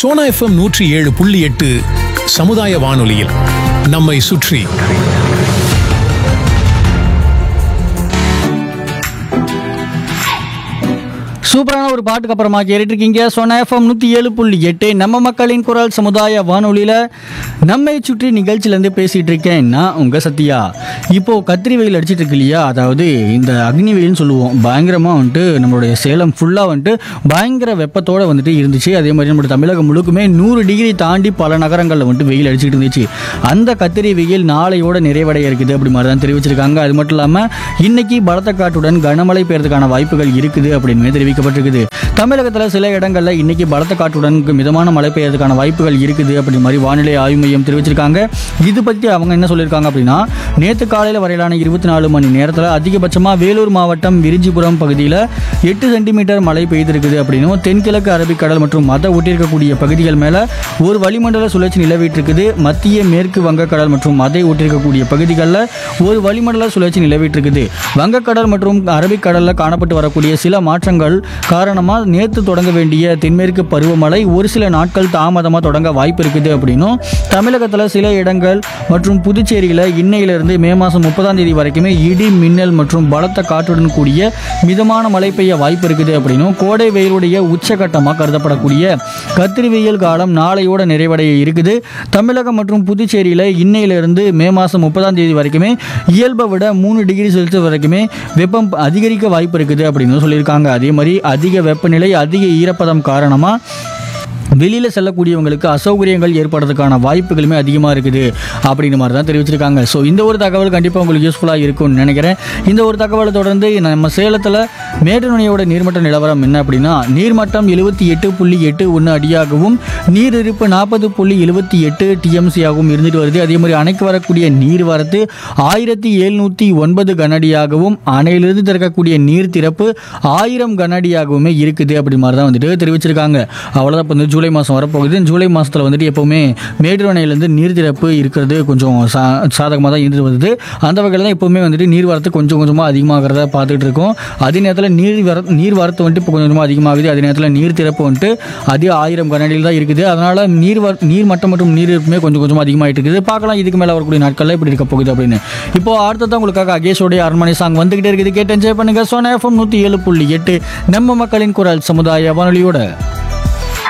Sona FM நூற்றி ஏழு புள்ளி எட்டு சமுதாய வானொலியில் நம்மை சுற்றி சூப்பரான ஒரு பாட்டுக்கு அப்புறமா கேட்டுட்டு இருக்கீங்க சொன்ன எஃப்எம் நூற்றி ஏழு புள்ளி எட்டு நம்ம மக்களின் குரல் சமுதாய வானொலியில் நம்மை சுற்றி நிகழ்ச்சியிலேருந்து பேசிகிட்டு இருக்கேன் நான் உங்கள் சத்யா இப்போது கத்திரி வெயில் அடிச்சிட்டு இருக்கு இல்லையா அதாவது இந்த அக்னி வெயில்னு சொல்லுவோம் பயங்கரமாக வந்துட்டு நம்மளுடைய சேலம் ஃபுல்லாக வந்துட்டு பயங்கர வெப்பத்தோடு வந்துட்டு இருந்துச்சு அதே மாதிரி நம்மளுடைய தமிழகம் முழுக்குமே நூறு டிகிரி தாண்டி பல நகரங்களில் வந்துட்டு வெயில் அடிச்சிட்டு இருந்துச்சு அந்த கத்திரி வெயில் நாளையோட நிறைவடைய இருக்குது அப்படி மாதிரி தான் தெரிவிச்சிருக்காங்க அது மட்டும் இல்லாமல் இன்னைக்கு பலத்த காற்றுடன் கனமழை பெய்யறதுக்கான வாய்ப்புகள் இருக்குது அப்படின்னு தெரிவிக்கப்பட்டிருக்குது தமிழகத்தில் சில இடங்களில் இன்னைக்கு பலத்த காற்றுடன் மிதமான மழை பெய்யறதுக்கான வாய்ப்புகள் இருக்குது அப்படி மாதிரி வானிலை ஆய்வு மையம் தெரிவிச்சிருக்காங்க இது பற்றி அவங்க என்ன சொல்லியிருக்காங்க அப்படின்னா நேற்று காலையில் வரையிலான இருபத்தி நாலு மணி நேரத்தில் அதிகபட்சமாக வேலூர் மாவட்டம் விரிஞ்சிபுரம் பகுதியில் எட்டு சென்டிமீட்டர் மழை பெய்திருக்குது அப்படின்னும் தென்கிழக்கு அரபிக்கடல் மற்றும் மத ஒட்டியிருக்கக்கூடிய பகுதிகள் மேலே ஒரு வளிமண்டல சுழற்சி நிலவிட்டு இருக்குது மத்திய மேற்கு வங்கக்கடல் மற்றும் அதை ஒட்டியிருக்கக்கூடிய பகுதிகளில் ஒரு வளிமண்டல சுழற்சி நிலவிட்டு இருக்குது வங்கக்கடல் மற்றும் அரபிக்கடலில் காணப்பட்டு வரக்கூடிய சில மாற்றங்கள் காரணமாக நேற்று தொடங்க வேண்டிய தென்மேற்கு பருவமழை ஒரு சில நாட்கள் தாமதமாக தொடங்க வாய்ப்பு இருக்குது அப்படின்னும் தமிழகத்தில் சில இடங்கள் மற்றும் புதுச்சேரியில் இன்னையிலிருந்து மே மாதம் முப்பதாம் தேதி வரைக்குமே இடி மின்னல் மற்றும் பலத்த காற்றுடன் கூடிய மிதமான மழை பெய்ய வாய்ப்பு இருக்குது அப்படின்னும் கோடை வெயிலுடைய உச்சகட்டமாக கருதப்படக்கூடிய கத்திரி வெயில் காலம் நாளையோட நிறைவடைய இருக்குது தமிழகம் மற்றும் புதுச்சேரியில் இன்னையிலிருந்து மே மாதம் முப்பதாம் தேதி வரைக்குமே இயல்பை விட மூணு டிகிரி செல்சியஸ் வரைக்குமே வெப்பம் அதிகரிக்க வாய்ப்பு இருக்குது அப்படின்னு சொல்லியிருக்காங்க அதே மாதிரி அதிக வெப்பநிலை அதிக ஈரப்பதம் காரணமாக வெளியில் செல்லக்கூடியவங்களுக்கு அசௌகரியங்கள் ஏற்படுறதுக்கான வாய்ப்புகளுமே அதிகமாக இருக்குது அப்படின்ற மாதிரி தான் தெரிவிச்சிருக்காங்க ஸோ இந்த ஒரு தகவல் கண்டிப்பாக உங்களுக்கு யூஸ்ஃபுல்லாக இருக்கும்னு நினைக்கிறேன் இந்த ஒரு தகவலை தொடர்ந்து நம்ம சேலத்தில் மேட்டுநுணையோட நீர்மட்ட நிலவரம் என்ன அப்படின்னா நீர்மட்டம் எழுபத்தி எட்டு புள்ளி எட்டு ஒன்று அடியாகவும் நீர் இருப்பு நாற்பது புள்ளி எழுபத்தி எட்டு டிஎம்சியாகவும் இருந்துட்டு வருது அதே மாதிரி அணைக்கு வரக்கூடிய நீர் வரத்து ஆயிரத்தி எழுநூற்றி ஒன்பது கனஅடியாகவும் அணையிலிருந்து திறக்கக்கூடிய நீர் திறப்பு ஆயிரம் கனஅடியாகவுமே இருக்குது அப்படி மாதிரி தான் வந்துட்டு தெரிவிச்சிருக்காங்க அவ்வளோதான் இப்போ வந்து ஜூலை மாதம் வரப்போகுது ஜூலை மாதத்தில் வந்துட்டு எப்போவுமே மேட்டூர் அணையிலேருந்து நீர் திறப்பு இருக்கிறது கொஞ்சம் சா சாதகமாக தான் இருந்து வருது அந்த வகையில் தான் எப்போவுமே வந்துட்டு நீர் வரத்து கொஞ்சம் கொஞ்சமாக அதிகமாகிறத பார்த்துட்டு இருக்கோம் அதே நேரத்தில் நீர் வர நீர் வரத்து வந்துட்டு இப்போ கொஞ்சம் கொஞ்சமாக அதிகமாகுது அதே நேரத்தில் நீர் திறப்பு வந்துட்டு அதே ஆயிரம் கனடியில் தான் இருக்குது அதனால் நீர் வர நீர் மட்டம் மற்றும் நீர் இருப்புமே கொஞ்சம் கொஞ்சமாக அதிகமாகிட்டு இருக்குது பார்க்கலாம் இதுக்கு மேலே வரக்கூடிய நாட்களில் இப்படி இருக்க போகுது அப்படின்னு இப்போ அடுத்ததான் உங்களுக்காக அகேஷோடைய அரண்மனை சாங் வந்துகிட்டே இருக்குது கேட்டு என்ஜாய் பண்ணுங்க சோனா எஃப்எம் நூற்றி ஏழு புள்ளி எட்டு நம்ம மக்களின் குரல் சமுதாய வானொலியோட